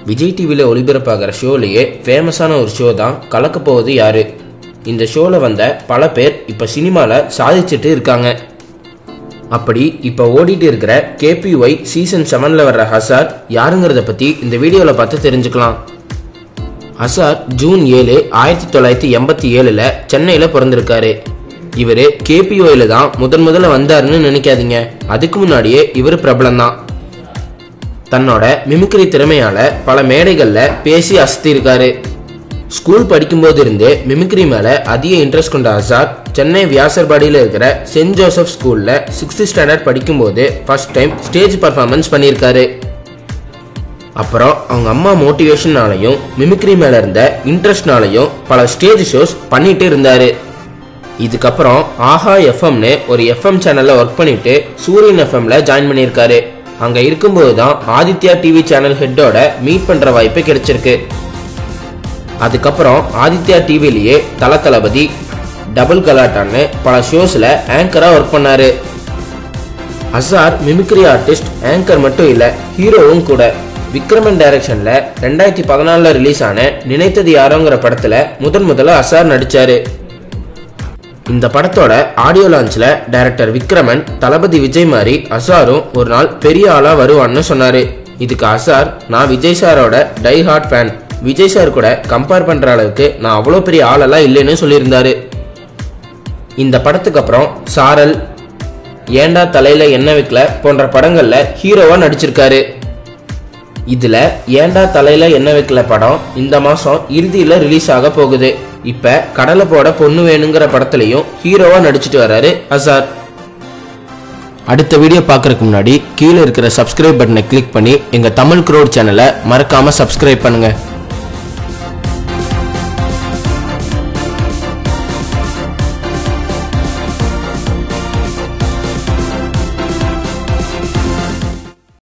விஜய் டிவியில் ஒளிபரப்பாகிற ஷோலையே ஃபேமஸான ஒரு ஷோ தான் கலக்க போவது யாரு இந்த ஷோவில் வந்த பல பேர் இப்போ சினிமாவில் சாதிச்சுட்டு இருக்காங்க அப்படி இப்போ ஓடிட்டு இருக்கிற கேபிஒய் சீசன் செவனில் வர்ற ஹசார் யாருங்கிறத பற்றி இந்த வீடியோவில் பார்த்து தெரிஞ்சுக்கலாம் ஹசார் ஜூன் ஏழு ஆயிரத்தி தொள்ளாயிரத்தி எண்பத்தி ஏழில் சென்னையில் பிறந்திருக்காரு இவர் கேபிஒயில் தான் முதன் முதல்ல வந்தாருன்னு நினைக்காதீங்க அதுக்கு முன்னாடியே இவர் பிரபலம்தான் தன்னோட மிமிக்ரி திறமையால பல மேடைகளில் பேசி அசத்தியிருக்காரு ஸ்கூல் படிக்கும்போது இருந்தே மிமிக்ரி மேல அதிக இன்ட்ரெஸ்ட் கொண்ட ஆசாத் சென்னை வியாசர்பாடியில் இருக்கிற சென்ட் ஜோசப் ஸ்கூல்ல சிக்ஸ்த் ஸ்டாண்டர்ட் படிக்கும்போது ஃபர்ஸ்ட் டைம் ஸ்டேஜ் பர்ஃபார்மன்ஸ் பண்ணியிருக்காரு அப்புறம் அவங்க அம்மா மோட்டிவேஷனாலையும் மிமிக்ரி மேல இருந்த இன்ட்ரெஸ்ட்னாலையும் பல ஸ்டேஜ் ஷோஸ் பண்ணிட்டு இருந்தாரு இதுக்கப்புறம் ஆஹா எஃப்எம்னு ஒரு எஃப்எம் சேனல்ல ஒர்க் பண்ணிட்டு சூரியன் எஃப்எம்ல ஜாயின் பண்ணியிருக்காரு அங்க இருக்கும்போது தான் ஆதித்யா டிவி சேனல் ஹெட்டோட மீட் பண்ற வாய்ப்பு கிடைச்சிருக்கு அதுக்கப்புறம் ஆதித்யா டிவிலேயே தல தளபதி டபுள் கலாட்டான்னு பல ஷோஸ்ல ஆங்கரா ஒர்க் பண்ணாரு அசார் மிமிக்ரி ஆர்டிஸ்ட் ஆங்கர் மட்டும் இல்ல ஹீரோவும் கூட விக்ரமன் டைரக்ஷன்ல ரெண்டாயிரத்தி பதினாலுல ரிலீஸ் ஆன நினைத்தது யாரோங்கிற படத்துல முதன் முதல்ல அசார் நடிச்சாரு இந்த படத்தோட ஆடியோ லான்ச்ல டைரக்டர் விக்ரமன் தளபதி விஜய் மாதிரி அசாரும் ஒரு நாள் பெரிய ஆளா வருவான்னு சொன்னாரு இதுக்கு அசார் நான் விஜய் சாரோட die hard fan Vijay sir கூட கம்பேர் பண்ற அளவுக்கு நான் அவ்வளோ பெரிய ஆளெல்லாம் இல்லைன்னு சொல்லியிருந்தாரு இந்த படத்துக்கு அப்புறம் சாரல் ஏண்டா தலையில என்ன வைக்கல போன்ற படங்கள்ல ஹீரோவா நடிச்சிருக்காரு இதுல ஏண்டா தலையில என்ன வைக்கல படம் இந்த மாசம் இறுதியில ரிலீஸ் ஆக போகுது இப்ப கடலை போட பொண்ணு வேணுங்கிற படத்துலயும் ஹீரோவா நடிச்சிட்டு வர்றாரு அசார் அடுத்த வீடியோ பார்க்கறதுக்கு முன்னாடி கீழே இருக்கிற சப்ஸ்கிரைப் பட்டனை கிளிக் பண்ணி எங்க தமிழ் க்ரோட் சேனலை மறக்காம சப்ஸ்கிரைப் பண்ணுங்க